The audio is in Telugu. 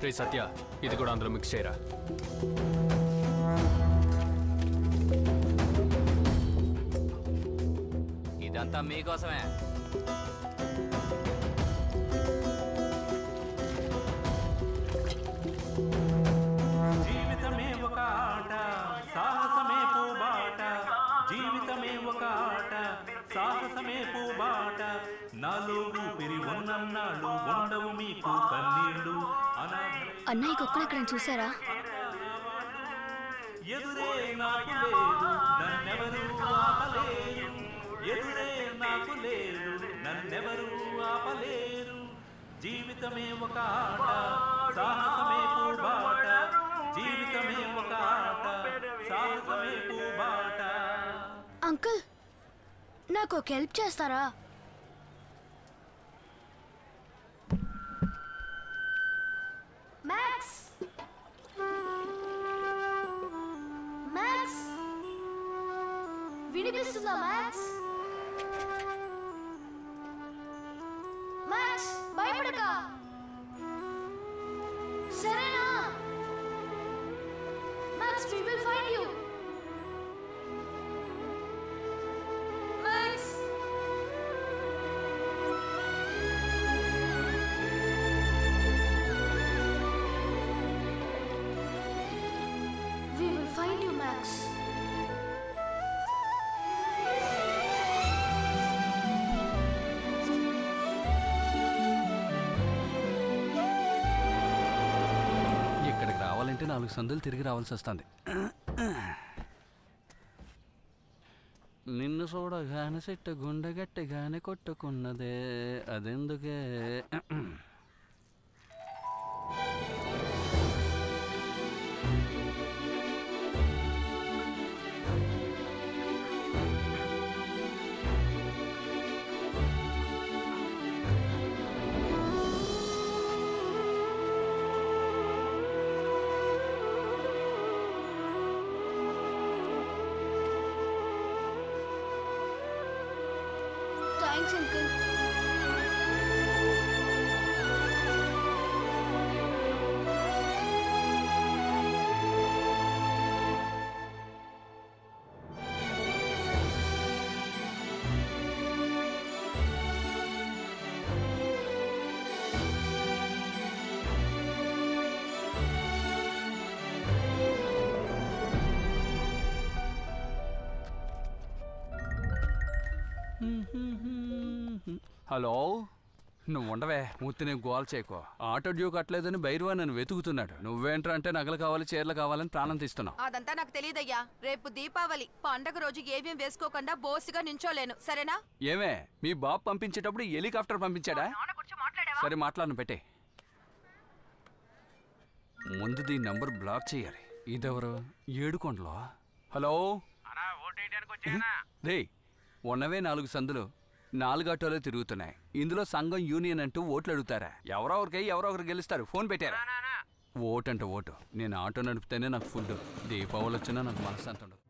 రే సత్య ఇది కూడా అందులో మిక్స్ చేయరా ఇదంతా మీకోసమే జీవితమే ఒక ఆట సాహసమే పూబాట జీవితమే ఒక ఆట సాహసమే పూబాట నాలో ఊపిరి ఉన్నన్నాళ్ళు ఉండవు మీకు కన్నీళ్ళు అనాథ అన్నయ్య కుక్కలు ఇక్కడ చూసారా ఎదురే నాకు లేదు నన్నెవరు ఆపలేరు ఎదురే నాకు లేదు నన్నెవరు ఆపలేరు జీవితమే ఒక ఆట సాహసమే పూబాట జీవితమే ఒక ఆట సాహసమే పూబాట అంకుల్ నాకు ఒక హెల్ప్ చేస్తారా మ్యాక్స్ మ్యాక్స్ వినిపిస్తుందా మ్యాక్స్ మ్యాక్స్ భయపడక సరేనా Max we will find you Max! We will find you, Max. ఇక్కడికి రావాలంటే నాలుగు సందులు తిరిగి రావాల్సి వస్తుంది నిన్ను చూడగానే చెట్టు గుండె గట్టిగానే కొట్టుకున్నదే అదెందుకే Thanks, Uncle. హలో నువ్వు ఉండవే మూర్తి నేను గోల్ చేయకో ఆటో డ్యూ కట్టలేదని బైరువా నన్ను వెతుకుతున్నాడు నువ్వేంట్రా అంటే నగలు కావాలి చీరలు కావాలని ప్రాణం తీస్తున్నావు అదంతా నాకు తెలియదయ్యా రేపు దీపావళి పండగ రోజు ఏమేం వేసుకోకుండా బోసిగా నించోలేను సరేనా ఏమే మీ బాబు పంపించేటప్పుడు హెలికాప్టర్ పంపించాడా సరే మాట్లాడను పెట్టే ముందు దీని నంబర్ బ్లాక్ చేయాలి ఇదెవరు ఏడుకొండలో హలో రే ఉన్నవే నాలుగు సందులు నాలుగు ఆటోలే తిరుగుతున్నాయి ఇందులో సంఘం యూనియన్ అంటూ ఓట్లు అడుగుతారా ఎవరో ఒకరికి ఎవరో ఒకరు గెలుస్తారు ఫోన్ పెట్టారా ఓటు అంటే ఓటు నేను ఆటో నడిపితేనే నాకు ఫుడ్ దీపావళి వచ్చినా నాకు మనశ్శాంతి ఉండదు